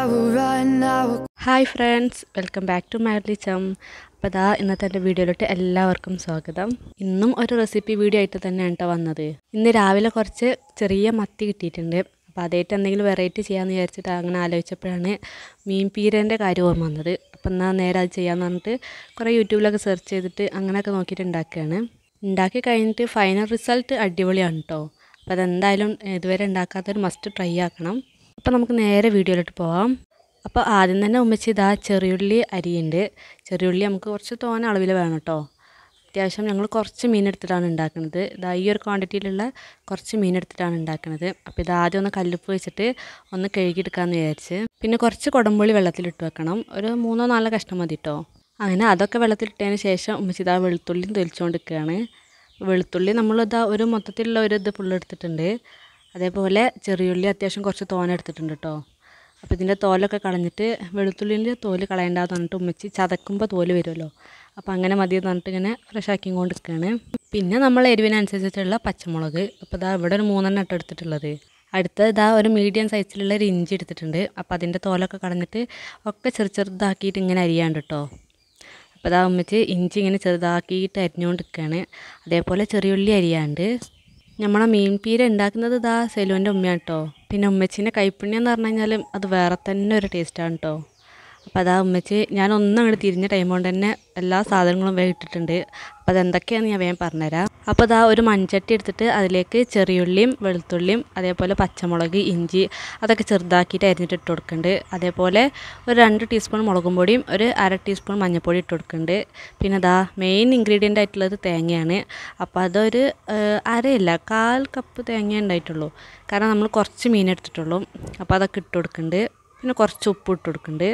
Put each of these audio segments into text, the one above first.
will run, I will hi friends welcome back to മൈർലി ചം അപ്പോൾ ഇതാ ഇന്നത്തെ എൻ്റെ വീഡിയോയിലോട്ട് എല്ലാവർക്കും സ്വാഗതം ഇന്നും ഒരു റെസിപ്പി വീഡിയോ ആയിട്ട് തന്നെയാണ് കേട്ടോ വന്നത് ഇന്ന് രാവിലെ കുറച്ച് ചെറിയ മത്തി കിട്ടിയിട്ടുണ്ട് അപ്പോൾ അതായിട്ട് എന്തെങ്കിലും വെറൈറ്റി ചെയ്യാമെന്ന് വിചാരിച്ചിട്ട് അങ്ങനെ ആലോചിച്ചപ്പോഴാണ് മീൻ പീരേൻ്റെ കാര്യം ഓർമ്മ വന്നത് അപ്പോൾ എന്നാൽ നേരെ അത് ചെയ്യാമെന്ന് പറഞ്ഞിട്ട് കുറേ യൂട്യൂബിലൊക്കെ സെർച്ച് ചെയ്തിട്ട് അങ്ങനെയൊക്കെ നോക്കിയിട്ട് ഉണ്ടാക്കുകയാണ് ഉണ്ടാക്കി കഴിഞ്ഞിട്ട് ഫൈനൽ റിസൾട്ട് അടിപൊളിയാണ് കേട്ടോ അപ്പോൾ അതെന്തായാലും ഇതുവരെ ഉണ്ടാക്കാത്തൊരു മസ്റ്റ് ട്രൈ ആക്കണം അപ്പോൾ നമുക്ക് നേരെ വീഡിയോയിലോട്ട് പോവാം അപ്പോൾ ആദ്യം തന്നെ ഉമ്മച്ചി ഇതാ ചെറിയുള്ളി അരിയുണ്ട് ചെറിയുള്ളി നമുക്ക് കുറച്ച് തോന അളവിൽ വേണം കേട്ടോ അത്യാവശ്യം ഞങ്ങൾ കുറച്ച് മീൻ എടുത്തിട്ടാണ് ഉണ്ടാക്കുന്നത് ഇതാ ഈ ഒരു ക്വാണ്ടിറ്റിയിലുള്ള കുറച്ച് മീൻ എടുത്തിട്ടാണ് ഉണ്ടാക്കുന്നത് അപ്പോൾ ഇത് ആദ്യം ഒന്ന് കല്ലുപ്പ് വെച്ചിട്ട് ഒന്ന് കഴുകിയെടുക്കാമെന്ന് വിചാരിച്ച് പിന്നെ കുറച്ച് കുടംപുളി വെള്ളത്തിലിട്ട് വെക്കണം ഒരു മൂന്നോ നാലോ കഷ്ണം മതി കേട്ടോ അങ്ങനെ അതൊക്കെ വെള്ളത്തിലിട്ടതിന് ശേഷം ഉമ്മച്ചി ഇതാ വെളുത്തുള്ളിയും തൊലിച്ചുകൊണ്ടിരിക്കുകയാണ് വെളുത്തുള്ളി നമ്മളിതാ ഒരു മൊത്തത്തിലുള്ള ഒരു ഇത് ഫുള്ള് എടുത്തിട്ടുണ്ട് അതേപോലെ ചെറിയുള്ളി അത്യാവശ്യം കുറച്ച് തോന എടുത്തിട്ടുണ്ട് കേട്ടോ അപ്പോൾ ഇതിൻ്റെ തോലൊക്കെ കളഞ്ഞിട്ട് വെളുത്തുള്ളിൻ്റെ തോല് കളയണ്ടെന്ന് പറഞ്ഞിട്ട് ഉമ്മച്ചി ചതക്കുമ്പോൾ തോല് വരുമല്ലോ അപ്പോൾ അങ്ങനെ മതി എന്ന് പറഞ്ഞിട്ട് ഇങ്ങനെ ഫ്രഷ് ആക്കി കൊണ്ടിരിക്കുകയാണ് പിന്നെ നമ്മൾ എരിവിനനുസരിച്ചിട്ടുള്ള പച്ചമുളക് അപ്പോൾ ഇതാ ഇവിടെ ഒരു മൂന്നെണ്ണം ഇട്ട് എടുത്തിട്ടുള്ളത് അടുത്ത ഇതാ ഒരു മീഡിയം സൈസിലുള്ള ഒരു ഇഞ്ചി എടുത്തിട്ടുണ്ട് അപ്പോൾ അതിൻ്റെ തോലൊക്കെ കളഞ്ഞിട്ട് ഒക്കെ ചെറു ചെറുതാക്കിയിട്ട് ഇങ്ങനെ അരിയാണ്ട് കേട്ടോ അപ്പോൾ ഇതാ ഉമ്മച്ച് ഇഞ്ചി ഇങ്ങനെ ചെറുതാക്കിയിട്ട് അരിഞ്ഞുകൊണ്ട് നിൽക്കുകയാണ് അതേപോലെ ചെറിയുള്ളി അരിയാണ്ട് നമ്മളെ മീൻ പീര ഉണ്ടാക്കുന്നത് ഇതാ സെലുവിൻ്റെ ഉമ്മയാണ് കേട്ടോ പിന്നെ ഉമ്മച്ചീൻ്റെ കൈപ്പുണ്യം എന്ന് പറഞ്ഞു കഴിഞ്ഞാൽ അത് വേറെ തന്നെ ഒരു ടേസ്റ്റാണ് കേട്ടോ അപ്പോൾ അതാ ഉമ്മച്ചി ഞാൻ ഒന്നും അങ്ങോട്ട് തിരിഞ്ഞ ടൈം കൊണ്ട് തന്നെ എല്ലാ സാധനങ്ങളും വേഗം ഇട്ടിട്ടുണ്ട് അപ്പോൾ അതെന്തൊക്കെയാണെന്ന് ഞാൻ വേഗം പറഞ്ഞുതരാം അപ്പോൾ അതാ ഒരു മൺചട്ടി എടുത്തിട്ട് അതിലേക്ക് ചെറിയുള്ളിയും വെളുത്തുള്ളിയും അതേപോലെ പച്ചമുളക് ഇഞ്ചി അതൊക്കെ ചെറുതാക്കിയിട്ട് അരിഞ്ഞിട്ട് ഇട്ട് കൊടുക്കുന്നുണ്ട് അതേപോലെ ഒരു രണ്ട് ടീസ്പൂൺ മുളകും പൊടിയും ഒരു അര ടീസ്പൂൺ മഞ്ഞൾപ്പൊടി ഇട്ട് കൊടുക്കുന്നുണ്ട് പിന്നെ അതാ മെയിൻ ഇൻഗ്രീഡിയൻ്റ് ആയിട്ടുള്ളത് തേങ്ങയാണ് അപ്പോൾ അതൊരു ഏഹ്, അരയില്ല കാൽ കപ്പ് തേങ്ങ ഉണ്ടായിട്ടുള്ളൂ കാരണം നമ്മൾ കുറച്ച് മീൻ എടുത്തിട്ടുള്ളൂ അപ്പോൾ അതൊക്കെ ഇട്ട് കൊടുക്കുന്നുണ്ട് പിന്നെ കുറച്ച് ഉപ്പ് ഇട്ട് കൊടുക്കുന്നുണ്ട്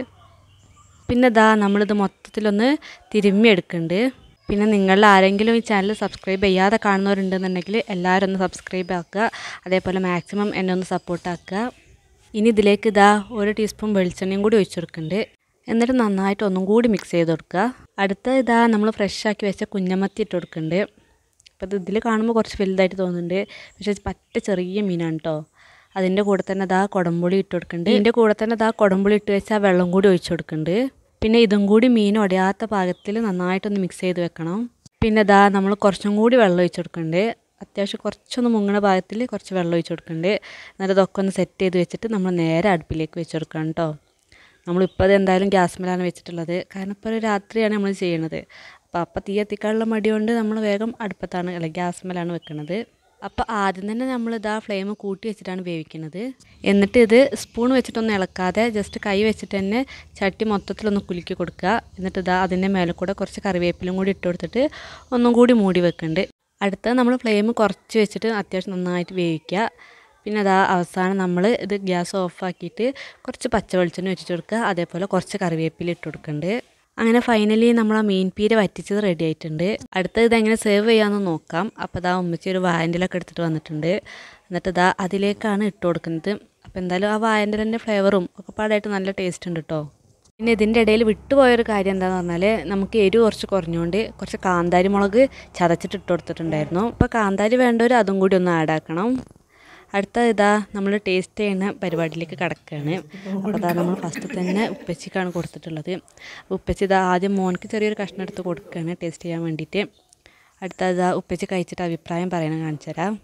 പിന്നെ ഇതാ നമ്മളിത് മൊത്തത്തിലൊന്ന് തിരുമ്മി എടുക്കുന്നുണ്ട് പിന്നെ നിങ്ങളിൽ ആരെങ്കിലും ഈ ചാനൽ സബ്സ്ക്രൈബ് ചെയ്യാതെ കാണുന്നവരുണ്ടെന്നുണ്ടെങ്കിൽ എല്ലാവരും ഒന്ന് സബ്സ്ക്രൈബ് ആക്കുക അതേപോലെ മാക്സിമം എന്നെ ഒന്ന് സപ്പോർട്ട് ആക്കുക ഇനി ഇതിലേക്ക് ഇതാ ഒരു ടീസ്പൂൺ വെളിച്ചെണ്ണയും കൂടി ഒഴിച്ചു കൊടുക്കുന്നുണ്ട് എന്നിട്ട് നന്നായിട്ട് ഒന്നും കൂടി മിക്സ് ചെയ്ത് കൊടുക്കുക അടുത്ത ഇതാ നമ്മൾ ഫ്രഷ് ആക്കി വെച്ച കുഞ്ഞമത്തി ഇട്ട് കൊടുക്കുന്നുണ്ട് അപ്പോൾ ഇത് ഇതിൽ കാണുമ്പോൾ കുറച്ച് വലുതായിട്ട് തോന്നുന്നുണ്ട് പക്ഷേ പറ്റ ചെറിയ മീനാണ് കേട്ടോ അതിൻ്റെ കൂടെ തന്നെ ദാ കുടംപുളി ഇട്ട് കൊടുക്കുന്നുണ്ട് ഇതിൻ്റെ കൂടെ തന്നെ ദാ കുടംപുളി ഇട്ട് വെച്ചാൽ വെള്ളം കൂടി ഒഴിച്ചു കൊടുക്കുന്നുണ്ട് പിന്നെ ഇതും കൂടി മീൻ ഉടയാത്ത പാകത്തിൽ നന്നായിട്ടൊന്ന് മിക്സ് ചെയ്ത് വെക്കണം പിന്നെ ദാ നമ്മൾ കുറച്ചും കൂടി വെള്ളം ഒഴിച്ചു കൊടുക്കുന്നുണ്ട് അത്യാവശ്യം കുറച്ചൊന്ന് മുങ്ങണ ഭാഗത്തിൽ കുറച്ച് വെള്ളം ഒഴിച്ചു കൊടുക്കുന്നുണ്ട് എന്നിട്ട് ഇതൊക്കെ ഒന്ന് സെറ്റ് ചെയ്ത് വെച്ചിട്ട് നമ്മൾ നേരെ അടുപ്പിലേക്ക് വെച്ച് കൊടുക്കണം കേട്ടോ നമ്മളിപ്പോൾ അത് എന്തായാലും ഗ്യാസ്മേലാണ് വെച്ചിട്ടുള്ളത് കാരണം ഇപ്പോൾ ഒരു രാത്രിയാണ് നമ്മൾ ചെയ്യണത് അപ്പോൾ അപ്പം തീ എത്തിക്കാനുള്ള മടി കൊണ്ട് നമ്മൾ വേഗം അടുപ്പത്താണ് അല്ല ഗ്യാസ്മേലാണ് വെക്കുന്നത് അപ്പോൾ ആദ്യം തന്നെ നമ്മൾ ഇതാ ഫ്ലെയിം കൂട്ടി വെച്ചിട്ടാണ് വേവിക്കുന്നത് എന്നിട്ട് ഇത് സ്പൂൺ വെച്ചിട്ടൊന്നും ഇളക്കാതെ ജസ്റ്റ് കൈ വെച്ചിട്ട് തന്നെ ചട്ടി മൊത്തത്തിലൊന്ന് കുലുക്കി കൊടുക്കുക എന്നിട്ട് ഇതാ അതിൻ്റെ മേലെ കൂടെ കുറച്ച് കറിവേപ്പിലും കൂടി ഇട്ട് കൊടുത്തിട്ട് ഒന്നും കൂടി മൂടി വെക്കുന്നുണ്ട് അടുത്തത് നമ്മൾ ഫ്ലെയിം കുറച്ച് വെച്ചിട്ട് അത്യാവശ്യം നന്നായിട്ട് വേവിക്കുക പിന്നെ അതാ അവസാനം നമ്മൾ ഇത് ഗ്യാസ് ഓഫാക്കിയിട്ട് കുറച്ച് പച്ച വെളിച്ചെണ്ണ വെച്ചിട്ട് കൊടുക്കുക അതേപോലെ കുറച്ച് കറിവേപ്പില ഇട്ട് കൊടുക്കുന്നുണ്ട് അങ്ങനെ ഫൈനലി നമ്മൾ ആ മീൻ പീര വറ്റിച്ചത് റെഡി ആയിട്ടുണ്ട് അടുത്തത് ഇതെങ്ങനെ സെർവ് ചെയ്യാമെന്ന് നോക്കാം അപ്പോൾ ഇതാ ഉമ്മച്ചി ഒരു വായൻ്റെലൊക്കെ എടുത്തിട്ട് വന്നിട്ടുണ്ട് എന്നിട്ട് ഇതാ അതിലേക്കാണ് ഇട്ട് കൊടുക്കുന്നത് അപ്പോൾ എന്തായാലും ആ വായൻ്റെലിൻ്റെ ഫ്ലേവറും ഒക്കെ പാടായിട്ട് നല്ല ടേസ്റ്റ് ഉണ്ട് കേട്ടോ പിന്നെ ഇതിൻ്റെ ഇടയിൽ വിട്ടുപോയൊരു കാര്യം എന്താണെന്ന് പറഞ്ഞാൽ നമുക്ക് എരിവ് കുറച്ച് കുറഞ്ഞുകൊണ്ട് കുറച്ച് കാന്താരി മുളക് ചതച്ചിട്ട് ഇട്ട് കൊടുത്തിട്ടുണ്ടായിരുന്നു അപ്പോൾ കാന്താരി വേണ്ടവർ അതും കൂടി ഒന്ന് ആഡ് ആക്കണം അടുത്ത ഇതാ നമ്മൾ ടേസ്റ്റ് ചെയ്യുന്ന പരിപാടിയിലേക്ക് കിടക്കുകയാണ് അപ്പോൾ അതാ നമ്മൾ ഫസ്റ്റ് തന്നെ ഉപ്പച്ചിക്കാണ് കൊടുത്തിട്ടുള്ളത് ഉപ്പച്ചി ഇതാ ആദ്യം മോൻക്ക് ചെറിയൊരു കഷ്ണം എടുത്ത് കൊടുക്കുകയാണ് ടേസ്റ്റ് ചെയ്യാൻ വേണ്ടിയിട്ട് അടുത്ത ഇതാ ഉപ്പച്ചി കഴിച്ചിട്ട് അഭിപ്രായം പറയണം കാണിച്ചു തരാം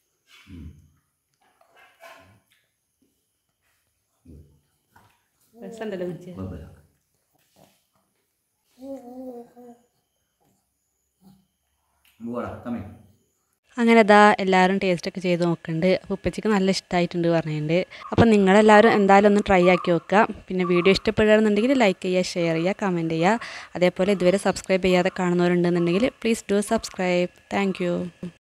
രസമുണ്ടല്ലോ ഉപ്പച്ചി Buora, también. അങ്ങനെ അതാ എല്ലാവരും ടേസ്റ്റൊക്കെ ചെയ്ത് നോക്കുന്നുണ്ട് അപ്പോൾ ഉപ്പച്ചിക്ക് നല്ല ഇഷ്ടമായിട്ടുണ്ട് പറഞ്ഞിട്ടുണ്ട് അപ്പോൾ നിങ്ങളെല്ലാവരും എന്തായാലും ഒന്ന് ട്രൈ ആക്കി നോക്കുക പിന്നെ വീഡിയോ ഇഷ്ടപ്പെടുകയാണെന്നുണ്ടെങ്കിൽ ലൈക്ക് ചെയ്യുക ഷെയർ ചെയ്യുക കമൻറ്റ് ചെയ്യുക അതേപോലെ ഇതുവരെ സബ്സ്ക്രൈബ് ചെയ്യാതെ കാണുന്നവരുണ്ടെന്നുണ്ടെങ്കിൽ പ്ലീസ് ഡു സബ്സ്ക്രൈബ് താങ്ക്